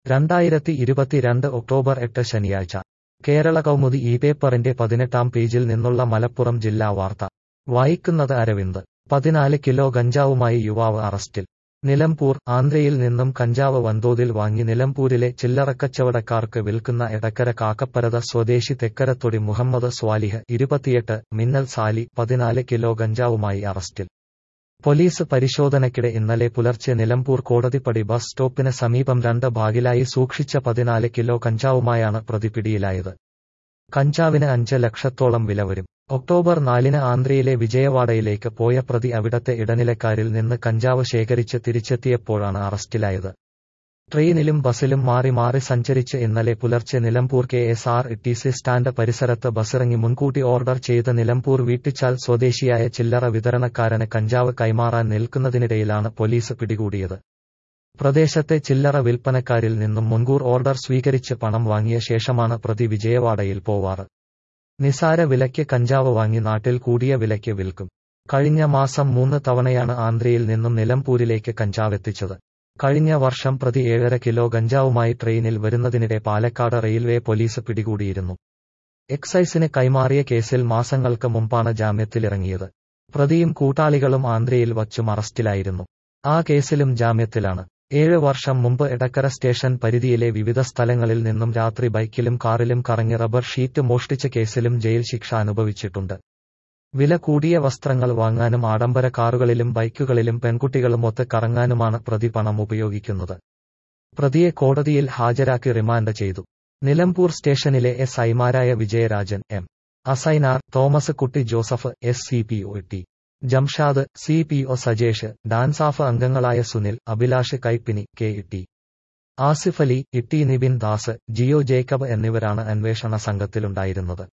രണ്ടായിരത്തി ഇരുപത്തിരണ്ട് ഒക്ടോബർ എട്ട് ശനിയാഴ്ച കേരള കൗമുദി ഈ പേപ്പറിന്റെ പതിനെട്ടാം പേജിൽ നിന്നുള്ള മലപ്പുറം ജില്ലാ വാർത്ത വായിക്കുന്നത് അരവിന്ദ് പതിനാല് കിലോ ഗഞ്ചാവുമായി യുവാവ് അറസ്റ്റിൽ നിലമ്പൂർ ആന്ധ്രയിൽ നിന്നും കഞ്ചാവ് വൻതോതിൽ വാങ്ങി നിലമ്പൂരിലെ ചില്ലറക്കച്ചവടക്കാർക്ക് വിൽക്കുന്ന എടക്കര കാക്കപ്പരത സ്വദേശി തെക്കരത്തൊടി മുഹമ്മദ് സ്വാലിഹ് ഇരുപത്തിയെട്ട് മിന്നൽ സാലി പതിനാല് കിലോ ഗഞ്ചാവുമായി അറസ്റ്റിൽ പോലീസ് പരിശോധനയ്ക്കിടെ ഇന്നലെ പുലർച്ചെ നിലമ്പൂർ കോടതിപ്പടി ബസ് സ്റ്റോപ്പിന് സമീപം രണ്ട് ഭാഗിലായി സൂക്ഷിച്ച പതിനാല് കിലോ കഞ്ചാവുമായാണ് പ്രതി പിടിയിലായത് കഞ്ചാവിന് അഞ്ച് ലക്ഷത്തോളം വില വരും ഒക്ടോബർ നാലിന് ആന്ധ്രയിലെ വിജയവാഡയിലേക്ക് പോയ പ്രതി അവിടത്തെ ഇടനിലക്കാരിൽ നിന്ന് കഞ്ചാവ് ശേഖരിച്ച് തിരിച്ചെത്തിയപ്പോഴാണ് അറസ്റ്റിലായത് ട്രെയിനിലും ബസിലും മാറി മാറി സഞ്ചരിച്ച് ഇന്നലെ പുലർച്ചെ Nilambur K S R T C stand പരിസരത്ത് ബസിറങ്ങി മുൻകൂട്ടി ഓർഡർ ചെയ്ത് നിലമ്പൂർ വീട്ടിച്ചാൽ സ്വദേശിയായ ചില്ലറ വിതരണക്കാരന് കഞ്ചാവ് കൈമാറാൻ നിൽക്കുന്നതിനിടയിലാണ് പോലീസ് പിടികൂടിയത് പ്രദേശത്തെ ചില്ലറ വിൽപ്പനക്കാരിൽ നിന്നും മുൻകൂർ ഓർഡർ സ്വീകരിച്ച് പണം വാങ്ങിയ ശേഷമാണ് പ്രതി വിജയവാഡയിൽ പോവാറ് നിസാര വിലയ്ക്ക് കഞ്ചാവ് വാങ്ങി നാട്ടിൽ കൂടിയ വിലയ്ക്ക് വിൽക്കും കഴിഞ്ഞ മാസം മൂന്ന് തവണയാണ് ആന്ധ്രയിൽ നിന്നും നിലമ്പൂരിലേക്ക് കഞ്ചാവെത്തിച്ചത് കഴിഞ്ഞ വർഷം പ്രതി ഏഴര കിലോ ഗഞ്ചാവുമായി ട്രെയിനിൽ വരുന്നതിനിടെ പാലക്കാട് റെയിൽവേ പോലീസ് പിടികൂടിയിരുന്നു എക്സൈസിന് കൈമാറിയ കേസിൽ മാസങ്ങൾക്ക് മുമ്പാണ് ജാമ്യത്തിലിറങ്ങിയത് പ്രതിയും കൂട്ടാളികളും ആന്ധ്രയിൽ വച്ചും അറസ്റ്റിലായിരുന്നു ആ കേസിലും ജാമ്യത്തിലാണ് ഏഴ് വർഷം മുമ്പ് എടക്കര സ്റ്റേഷൻ പരിധിയിലെ വിവിധ സ്ഥലങ്ങളിൽ നിന്നും രാത്രി ബൈക്കിലും കാറിലും കറങ്ങി റബ്ബർ ഷീറ്റ് മോഷ്ടിച്ച കേസിലും ജയിൽ ശിക്ഷ അനുഭവിച്ചിട്ടുണ്ട് വില കൂടിയ വസ്ത്രങ്ങൾ വാങ്ങാനും ആഡംബര കാറുകളിലും ബൈക്കുകളിലും പെൺകുട്ടികളുമൊത്ത് കറങ്ങാനുമാണ് പ്രതി പണം ഉപയോഗിക്കുന്നത് പ്രതിയെ കോടതിയിൽ ഹാജരാക്കി റിമാൻഡ് ചെയ്തു നിലമ്പൂർ സ്റ്റേഷനിലെ എസ് ഐമാരായ Vijayarajan M Asainar Thomas Kutty Joseph S C P O T Jamshad C P O Sajesh DANSAF അംഗങ്ങളായ Sunil Abhilash Kaippini K T Asif Ali Itty Nibin Das Jio Jacob എന്നിവരാണ് അന്വേഷണ സംഘത്തിലുണ്ടായിരുന്നത്